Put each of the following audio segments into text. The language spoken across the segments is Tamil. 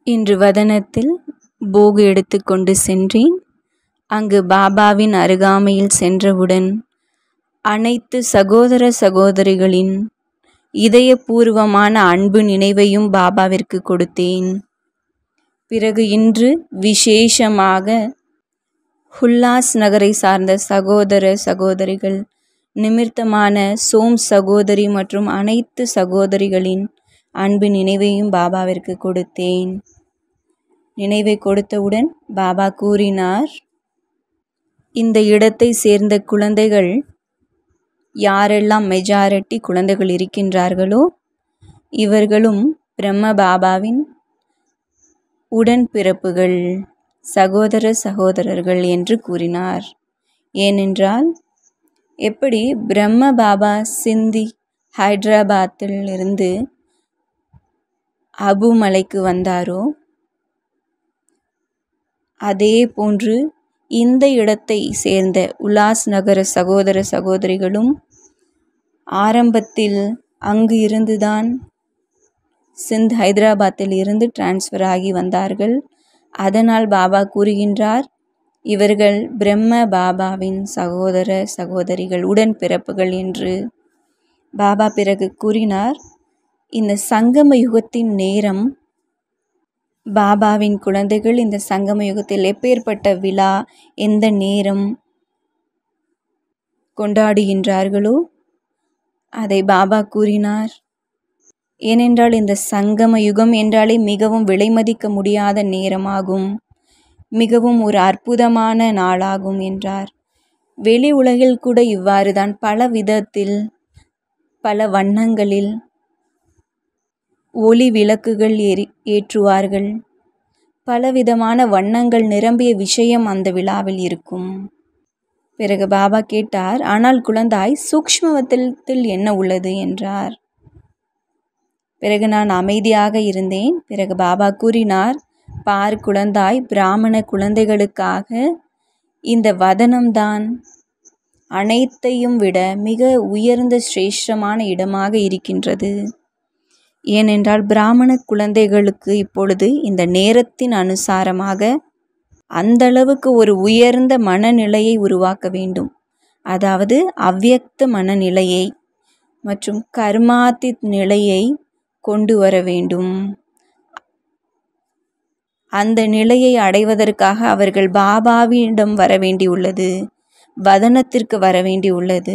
இன்று வதனத்தில் போகு எடுத்துக்கொண்டு சென்றேன் அங்கு பாபாவின் அருகாமையில் சென்றவுடன் அனைத்து சகோதர சகோதரிகளின் இதயபூர்வமான அன்பு நினைவையும் பாபாவிற்கு கொடுத்தேன் பிறகு இன்று விசேஷமாக ஹுல்லாஸ் நகரை சார்ந்த சகோதர சகோதரிகள் நிமித்தமான சோம் சகோதரி மற்றும் அனைத்து சகோதரிகளின் அன்பு நினைவையும் பாபாவிற்கு கொடுத்தேன் நினைவை கொடுத்தவுடன் பாபா கூறினார் இந்த இடத்தை சேர்ந்த குழந்தைகள் யாரெல்லாம் மெஜாரிட்டி குழந்தைகள் இருக்கின்றார்களோ இவர்களும் பிரம்ம பாபாவின் உடன்பிறப்புகள் சகோதர சகோதரர்கள் என்று கூறினார் ஏனென்றால் எப்படி பிரம்ம பாபா சிந்தி ஹைதராபாத்தில் இருந்து அபுமலைக்கு வந்தாரோ அதே போன்று இந்த இடத்தை சேர்ந்த உல்லாஸ் நகர சகோதர சகோதரிகளும் ஆரம்பத்தில் அங்கு இருந்துதான் சிந்த் ஹைதராபாத்தில் இருந்து டிரான்ஸ்ஃபர் ஆகி வந்தார்கள் அதனால் பாபா கூறுகின்றார் இவர்கள் பிரம்ம பாபாவின் சகோதர சகோதரிகள் உடன்பிறப்புகள் என்று பாபா பிறகு கூறினார் இந்த சங்கம யுகத்தின் நேரம் பாபாவின் குழந்தைகள் இந்த சங்கம யுகத்தில் எப்பேற்பட்ட விழா எந்த நேரம் கொண்டாடுகின்றார்களோ அதை பாபா கூறினார் ஏனென்றால் இந்த சங்கம யுகம் என்றாலே மிகவும் விலைமதிக்க முடியாத நேரமாகும் மிகவும் ஒரு அற்புதமான நாளாகும் என்றார் வெளி உலகில் கூட இவ்வாறு தான் பல விதத்தில் பல வண்ணங்களில் ஒளி விளக்குகள் ஏறி ஏற்றுவார்கள் பலவிதமான வண்ணங்கள் நிரம்பிய விஷயம் அந்த விழாவில் இருக்கும் பிறகு பாபா கேட்டார் ஆனால் குழந்தாய் சூக்ஷ்மவத்தில் என்ன உள்ளது என்றார் பிறகு நான் அமைதியாக இருந்தேன் பிறகு பாபா கூறினார் பார் குழந்தாய் பிராமண குழந்தைகளுக்காக இந்த வதனம்தான் அனைத்தையும் விட மிக உயர்ந்த சிரேஷ்டமான இடமாக இருக்கின்றது ஏனென்றால் பிராமண குழந்தைகளுக்கு இப்பொழுது இந்த நேரத்தின் அனுசாரமாக அந்த அளவுக்கு ஒரு உயர்ந்த மனநிலையை உருவாக்க வேண்டும் அதாவது அவ்வியக்த மனநிலையை மற்றும் கர்மாத்தித் நிலையை கொண்டு வர வேண்டும் அந்த நிலையை அடைவதற்காக அவர்கள் பாபாவிடம் வர வேண்டியுள்ளது வதனத்திற்கு வர வேண்டியுள்ளது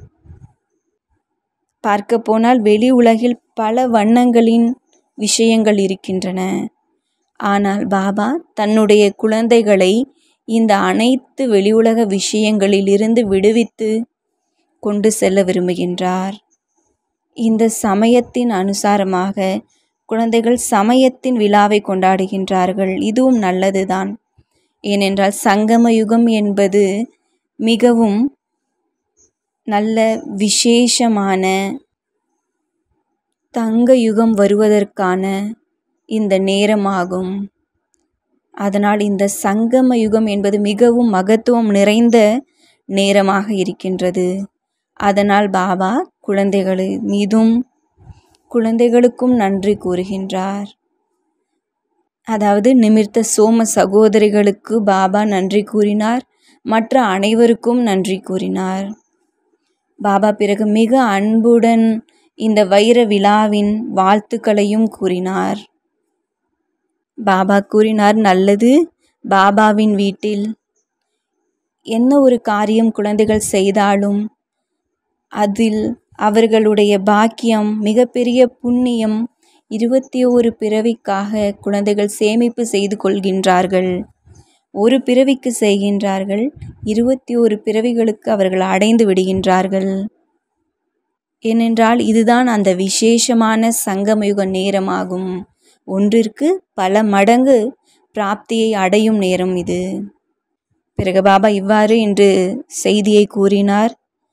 பார்க்க போனால் வெளி உலகில் பல வண்ணங்களின் விஷயங்கள் இருக்கின்றன ஆனால் பாபா தன்னுடைய குழந்தைகளை இந்த அனைத்து வெளி உலக விஷயங்களிலிருந்து விடுவித்து கொண்டு செல்ல விரும்புகின்றார் இந்த சமயத்தின் அனுசாரமாக குழந்தைகள் சமயத்தின் விழாவை கொண்டாடுகின்றார்கள் இதுவும் நல்லதுதான் ஏனென்றால் சங்கம யுகம் என்பது மிகவும் நல்ல விசேஷமான தங்க யுகம் வருவதற்கான இந்த நேரமாகும் அதனால் இந்த சங்கம யுகம் என்பது மிகவும் மகத்துவம் நிறைந்த நேரமாக இருக்கின்றது அதனால் பாபா குழந்தைகள் மீதும் குழந்தைகளுக்கும் நன்றி கூறுகின்றார் அதாவது நிமிர்த்த சோம சகோதரிகளுக்கு பாபா நன்றி கூறினார் மற்ற அனைவருக்கும் நன்றி கூறினார் பாபா பிறகு மிக அன்புடன் இந்த வைர விழாவின் வாழ்த்துக்களையும் கூறினார் பாபா கூறினார் நல்லது பாபாவின் வீட்டில் என்ன ஒரு காரியம் குழந்தைகள் செய்தாலும் அதில் அவர்களுடைய பாக்கியம் மிகப்பெரிய புண்ணியம் இருபத்தி ஓரு பிறவிக்காக குழந்தைகள் சேமிப்பு செய்து கொள்கின்றார்கள் ஒரு பிறவிக்கு செய்கின்றார்கள் இருபத்தி ஒரு பிறவிகளுக்கு அவர்கள் அடைந்து விடுகின்றார்கள் ஏனென்றால் இதுதான் அந்த விசேஷமான சங்கமயுக நேரமாகும் ஒன்றிற்கு பல மடங்கு பிராப்தியை அடையும் நேரம் இது பிறகு பாபா இவ்வாறு இன்று செய்தியை கூறினார்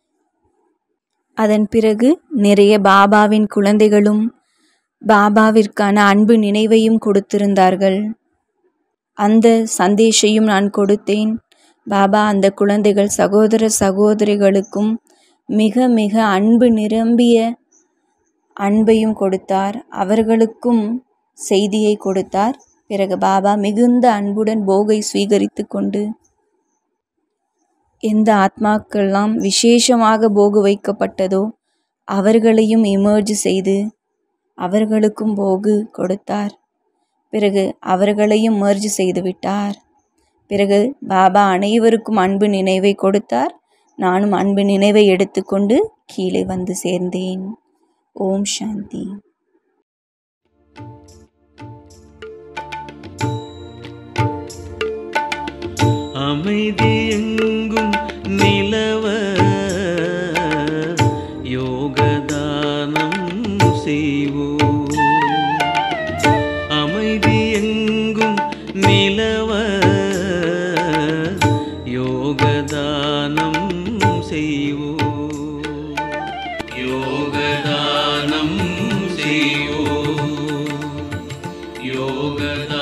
அதன் பிறகு நிறைய பாபாவின் குழந்தைகளும் பாபாவிற்கான அன்பு நினைவையும் கொடுத்திருந்தார்கள் அந்த சந்தேஷையும் நான் கொடுத்தேன் பாபா அந்த குழந்தைகள் சகோதர சகோதரிகளுக்கும் மிக மிக அன்பு நிரம்பிய அன்பையும் கொடுத்தார் அவர்களுக்கும் செய்தியை கொடுத்தார் பிறகு பாபா மிகுந்த அன்புடன் போகை ஸ்வீகரித்து கொண்டு எந்த ஆத்மாக்கெல்லாம் விசேஷமாக போகு வைக்கப்பட்டதோ அவர்களையும் இமர்ஜ் செய்து அவர்களுக்கும் போகு கொடுத்தார் பிறகு அவர்களையும் மர்ஜ் செய்து விட்டார் பிறகு பாபா அனைவருக்கும் அன்பு நினைவை கொடுத்தார் நானும் அன்பு நினைவை எடுத்துக்கொண்டு கீழே வந்து சேர்ந்தேன் ஓம் சாந்தி அமைதி எங்கும் நிலவ யோகதானம் செய்வோம் அமைதி எங்கும் நிலவ யோகதானம் செய்வோம் யோகதானம் செய்வோம் யோகதானம்